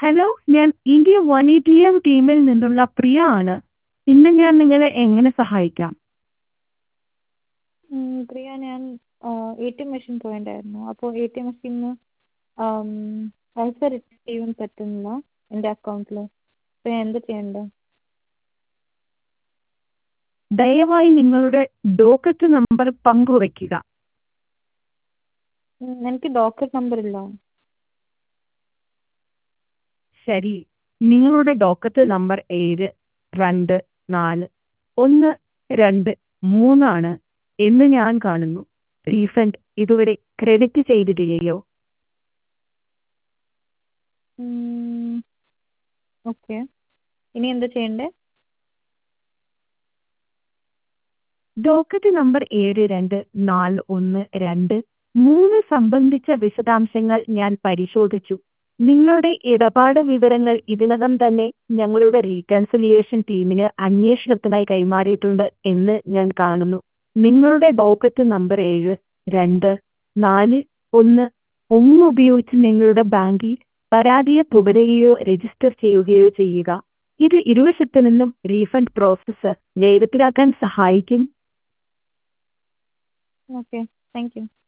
hello ഞാൻ India one A T M ടീമിൽ നിന്നുള്ള പ്രിയ ആണ് ഇന്ന് ഞാൻ നിങ്ങളെ എങ്ങനെ സഹായിക്കാം പ്രിയ ഞാൻ എ ടി എം മെഷീൻ പോയിട്ടുണ്ടായിരുന്നു അപ്പോൾ എ ടി എം മെഷീനിൽ നിന്ന് പൈസ റിസീവ് ചെയ്യാൻ പറ്റുന്നില്ല എൻ്റെ അക്കൗണ്ടിൽ അപ്പോൾ ഞാൻ എന്താ ചെയ്യേണ്ടത് ദയവായി നിങ്ങളുടെ ഡോക്കറ്റ് നമ്പർ പങ്കുവയ്ക്കുക എനിക്ക് ഡോക്കറ്റ് നമ്പർ ഇല്ല ശരി നിങ്ങളുടെ ഡോക്കറ്റ് നമ്പർ ഏഴ് രണ്ട് നാല് ഒന്ന് രണ്ട് മൂന്നാണ് എന്ന് ഞാൻ കാണുന്നു റീഫണ്ട് ഇതുവരെ ക്രെഡിറ്റ് ചെയ്തിട്ടില്ലയോ ഓക്കെ ഇനി എന്താ ചെയ്യേണ്ടത് ഡോക്കറ്റ് നമ്പർ ഏഴ് രണ്ട് നാല് ഒന്ന് രണ്ട് മൂന്ന് സംബന്ധിച്ച വിശദാംശങ്ങൾ ഞാൻ പരിശോധിച്ചു നിങ്ങളുടെ ഇടപാട് വിവരങ്ങൾ ഇതിനകം തന്നെ ഞങ്ങളുടെ റീകൺസിലിയേഷൻ ടീമിന് അന്വേഷണത്തിനായി കൈമാറിയിട്ടുണ്ട് എന്ന് ഞാൻ കാണുന്നു നിങ്ങളുടെ ഡോക്കറ്റ് നമ്പർ ഏഴ് രണ്ട് നാല് ഒന്ന് ഒന്ന് ഉപയോഗിച്ച് നിങ്ങളുടെ ബാങ്കിൽ പരാതിയെ തുടരുകയോ രജിസ്റ്റർ ചെയ്യുകയോ ചെയ്യുക ഇത് ഇരുവശത്തു നിന്നും റീഫണ്ട് പ്രോസസ്സ് വേഗത്തിലാക്കാൻ സഹായിക്കും ഓക്കെ താങ്ക് യു